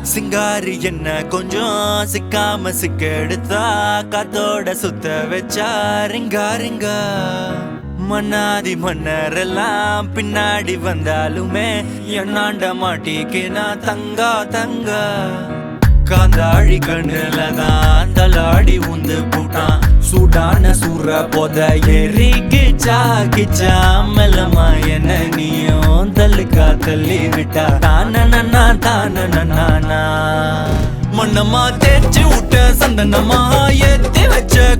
சிங்காரி என்ன கொஞ்சம் சிக்காம சிக்க எடுத்தா காத்தோட சுத்த வச்சா ரிங்கா ரிங்கா மன்னாதி மன்னர் எல்லாம் பின்னாடி வந்தாலுமே என்னாண்ட மாட்டிக்கு நான் தங்கா தங்கா காந்தாழி கண்ணுல தான் தலாடி உந்து போட்டான் சூடான சூற போத ஏறி கிச்சா கிச்சா மெல்லமா என்ன நீயும் தள்ளுக்கா தள்ளி விட்டா தான நன்னா தான நன்னா மண்ணமா தேய்ச்சி விட்ட சந்தனமா ஏத்தி வச்ச